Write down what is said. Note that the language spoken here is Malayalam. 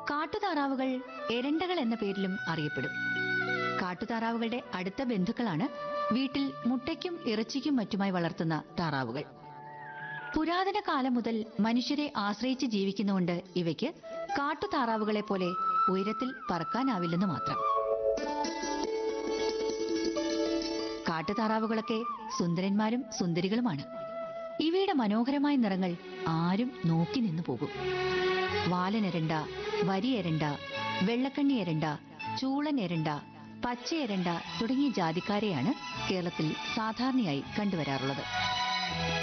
കാട്ടുതാറാവുകൾ എരണ്ടകൾ എന്ന പേരിലും അറിയപ്പെടും കാട്ടുതാറാവുകളുടെ അടുത്ത ബന്ധുക്കളാണ് വീട്ടിൽ മുട്ടയ്ക്കും ഇറച്ചിക്കും മറ്റുമായി വളർത്തുന്ന താറാവുകൾ പുരാതന കാലം മുതൽ മനുഷ്യരെ ആശ്രയിച്ച് ജീവിക്കുന്നുകൊണ്ട് ഇവയ്ക്ക് കാട്ടുതാറാവുകളെ പോലെ ഉയരത്തിൽ പറക്കാനാവില്ലെന്ന് മാത്രം കാട്ടുതാറാവുകളൊക്കെ സുന്ദരന്മാരും സുന്ദരികളുമാണ് ഇവയുടെ മനോഹരമായ നിറങ്ങൾ ആരും നോക്കി നിന്നു പോകും വാലനെരണ്ട വരിയെരണ്ട വെള്ളക്കണ്ണി എരണ്ട ചൂളൻ എരണ്ട പച്ച എരണ്ട തുടങ്ങിയ ജാതിക്കാരെയാണ് കേരളത്തിൽ സാധാരണയായി കണ്ടുവരാറുള്ളത്